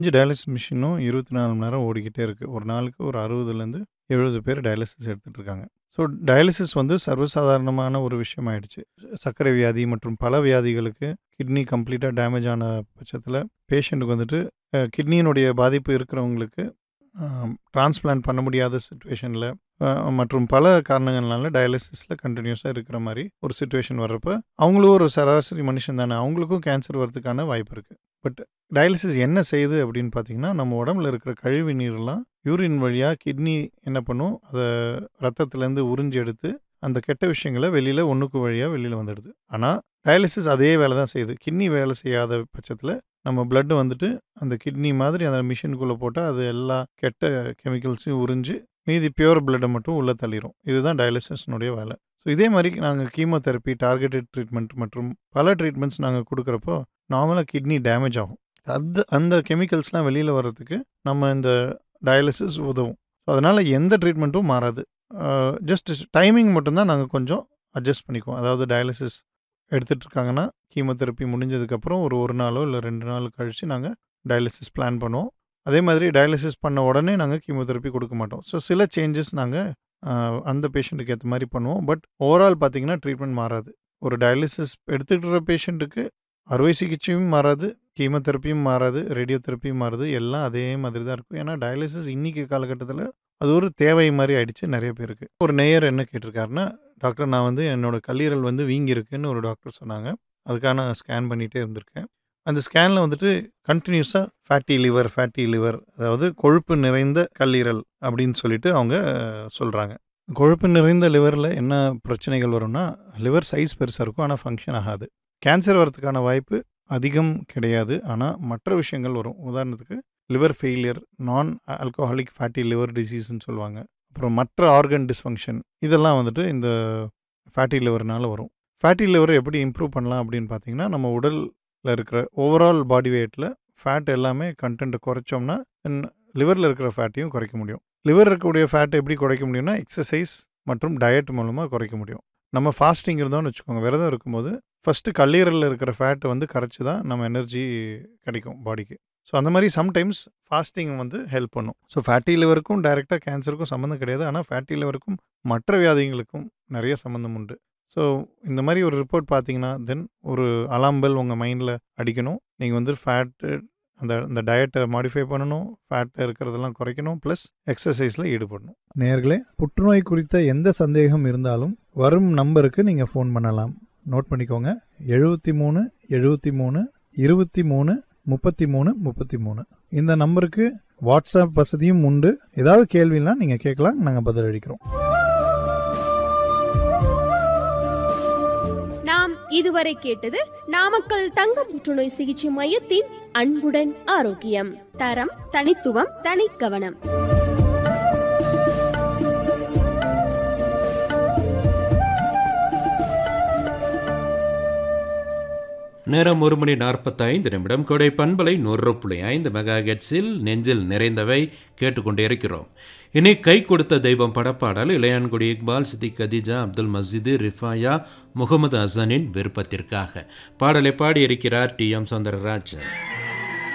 5 dialysis மிஷினும் 24 மணி நேரம் ஓடிக்கிட்டே இருக்கு. ஒரு நாளுக்கு ஒரு 60லேருந்து 70 பேர் டயாலிசிஸ் எடுத்துட்டு இருக்காங்க. ஸோ டயாலிசிஸ் வந்து சர்வசாதாரணமான ஒரு விஷயம் ஆயிடுச்சு. சர்க்கரை வியாதி மற்றும் பல வியாதிகளுக்கு கிட்னி கம்ப்ளீட்டா டேமேஜ் ஆன பட்சத்தில பேஷண்ட்டுக்கு வந்துட்டு அ கிட்னியினுடைய பாதிப்பு இருக்கிறவங்களுக்கு அ டிரான்ஸ்பிளான்ட் பண்ண முடியாத சிச்சுவேஷன்ல அ மற்றும் பல காரணங்கள்னால டயாலிசிஸ்ல கன்டினியூஸா இருக்கிற மாரி ஒரு சிச்சுவேஷன் வர்றப்ப, அவங்களும் ஒரு சராசரி மனுஷன் தானே. அவங்களுக்கும் கேன்சர் வரதுக்கான வாய்ப்பு இருக்கு. பட் டயாலிசிஸ் என்ன செய்யுது அப்படின்னு பார்த்தீங்கன்னா, நம்ம உடம்புல இருக்கிற கழிவு நீர்லாம் யூரின் வழியா கிட்னி என்ன பண்ணும், அத ரத்தத்திலேருந்து உறிஞ்சு எடுத்து, அந்த கெட்ட விஷயங்கள வெளியில ஒண்ணுக்கு வழியா வெளியில வந்துடுது. ஆனா, டயாலிசிஸ் அதே வேலை தான் செய்யுது. கிட்னி வேலை செய்யாத பட்சத்தில, நம்ம பிளட் வந்துட்டு அந்த கிட்னி மாதிரி அந்த மிஷினுக்குள்ள போட்டா, அது எல்லா கெட்ட கெமிக்கல்ஸையும் உறிஞ்சு, மீதி பியூர் பிளட்ட மட்டும் உள்ள தள்ளிரும். இதுதான் டயாலிசிஸ்னுடைய வேலை. ஸோ இதே மாரி நாங்க கீமோதெரபி, டார்கெட்டட் ட்ரீட்மெண்ட் மற்றும் பல ட்ரீட்மெண்ட்ஸ் நாங்க குடுக்குறப்போ, நார்மலா கிட்னி டேமேஜ் ஆகும். அந்த அந்த கெமிக்கல்ஸ்லாம் வெளியில வர்றதுக்கு நம்ம இந்த டயாலிசிஸ் உதவும். அதனால எந்த ட்ரீட்மெண்ட்டும் மாறாது. அ ஜஸ்ட் டைமிங் மட்டும் தான் நாங்க கொஞ்சம் அட்ஜஸ்ட் பண்ணிக்குவோம். அதாவது டயாலிசிஸ் எடுத்துட்டு இருக்காங்கன்னா, கீமோதெரபி முடிஞ்சதுக்கப்புறம் ஒரு 1 நாளோ இல்ல 2 நாள் கழிச்சு நாங்க டயாலிசிஸ் பிளான் பண்ணுவோம். அதே மாதிரி டயாலிசிஸ் பண்ண உடனே நாங்க கீமோதெரபி குடுக்க மாட்டோம். ஸோ சில சேஞ்சஸ் நாங்க அ அந்த பேஷண்ட்டுக்கு ஏத்த மாரி பண்ணுவோம். பட் ஓவரால் பார்த்தீங்கன்னா ட்ரீட்மெண்ட் மாறாது. ஒரு டயாலிசிஸ் எடுத்துட்டு இருக்கிற பேஷண்ட்டுக்கு அறுவை சிகிச்சையும் மாறாது, கீமோதெரபியும் மாறாது, ரேடியோ தெரப்பியும் மாறாது. எல்லாம் அதே மாதிரி தான் இருக்கும். ஏன்னா டயாலிசிஸ் இன்னைக்கு காலகட்டத்தில அது ஒரு தேவை மாரி ஆயிடுச்சு நெறைய பேருக்கு. ஒரு நேயர் என்ன கேட்டிருக்காருன்னா, டாக்டர் நான் வந்து என்னோட கல்லீரல் வந்து வீங்கியிருக்குன்னு ஒரு டாக்டர் சொன்னாங்க. அதுக்காக நான் ஸ்கேன் பண்ணிட்டே இருந்திருக்கேன். அந்த ஸ்கேன்ல வந்துட்டு கன்டினியூஸா ஃபேட்டி லிவர் ஃபேட்டி லிவர் அதாவது கொழுப்பு நிறைந்த கல்லீரல் அப்படின்னு சொல்லிட்டு அவங்க சொல்றாங்க. கொழுப்பு நிறைந்த லிவர்ல என்ன பிரச்சனைகள் வரும்னா, லிவர் சைஸ் பெருசா இருக்கும். ஆனா ஃபங்ஷன் ஆகாது. கேன்சர் வரதுக்கான வாய்ப்பு அதிகம் கிடையாது. ஆனா மற்ற விஷயங்கள் வரும். உதாரணத்துக்கு liver failure, non alcoholic fatty liver டிசீஸ்ன்னு சொல்லுவாங்க. அப்புறம் மற்ற ஆர்கன் டிஸ்ஃபங்ஷன் இதெல்லாம் வந்துட்டு இந்த ஃபேட்டி லிவர்னால வரும். ஃபேட்டி லிவர எப்படி இம்ப்ரூவ் பண்ணலாம் அப்படின்னு பார்த்தீங்கன்னா, நம்ம உடல்ல இருக்கிற ஓவரால் பாடி வெயிட்ல ஃபேட் எல்லாமே கன்டென்ட்ட குறைச்சோம்னா, ன் லிவர்ல இருக்கிற ஃபேட்டையும் குறைக்க முடியும். லிவர்ல இருக்கக்கூடிய ஃபேட்ட எப்படி குறைக்க முடியும்னா, எக்சர்சைஸ் மற்றும் டயட் மூலமா குறைக்க முடியும். நம்ம ஃபாஸ்டிங் இருந்தோம்னு வச்சுக்கோங்க, விரதம் இருக்கும்போது, ஃபர்ஸ்ட்டு கல்லீரல்ல இருக்கிற ஃபேட்ட வந்து கரைச்சு தான் நம்ம எனர்ஜி கிடைக்கும் பாடிக்கு. ஸோ அந்த மாரி சம்டைம்ஸ் ஃபாஸ்டிங் வந்து ஹெல்ப் பண்ணும். ஸோ ஃபேட்டி லிவருக்கும் டைரக்ட்டா கேன்சருக்கும் சம்மந்தம் கிடையாது. ஆனா ஃபேட்டி லிவருக்கும் மற்ற வியாதிகளுக்கும் நெறைய சம்மந்தம் உண்டு. ஸோ இந்த மாரி ஒரு ரிப்போர்ட் பார்த்தீங்கன்னா, தென் ஒரு அலார்ம் பெல் உங்க மைண்ட்ல அடிக்கணும். நீங்க வந்து ஃபேட்டு அந்த அந்த டயட்ட மாடிஃபை பண்ணணும். ஃபேட் இருக்கிறதெல்லாம் குறைக்கணும். பிளஸ் எக்சர்சைஸ்ல ஈடுபடணும். நேயர்களே, புற்றுநோய் குறித்த எந்த சந்தேகம் இருந்தாலும் வரும் நம்பருக்கு நீங்க ஃபோன் பண்ணலாம். நோட் பண்ணிக்கோங்க. 73 73 23 33 33 இந்த நம்பருக்கு வாட்ஸ்அப் வசதியும் உண்டு. ஏதாவது கேள்வினா நீங்க கேட்கலாம். நாங்க பதில் அளிக்கிறோம். நாம் இதுவரை கேட்டது நாமக்கல் தங்க புற்றுநோய் சிகிச்சை மையத்தின் அன்புடன் ஆரோக்கியம். தரம், தனித்துவம், தனிக்கவனம். நேரம் ஒரு மணி நாற்பத்தைந்து நிமிடம் கொடை பண்பலை நூறு புள்ளி ஐந்து மெகா ஹெட்ஸில் நெஞ்சில் நிறைந்தவை கேட்டுக்கொண்டிருக்கிறோம் இனி கை கொடுத்த தெய்வம் படப்பாடல் இளையான்குடி இக்பால் சித்திக் கதீஜா அப்துல் மஸ்ஜிது ரிஃபாயா முகமது ஹசனின் விருப்பத்திற்காக பாடலை பாடியிருக்கிறார் டி எம் சௌந்தரராஜன்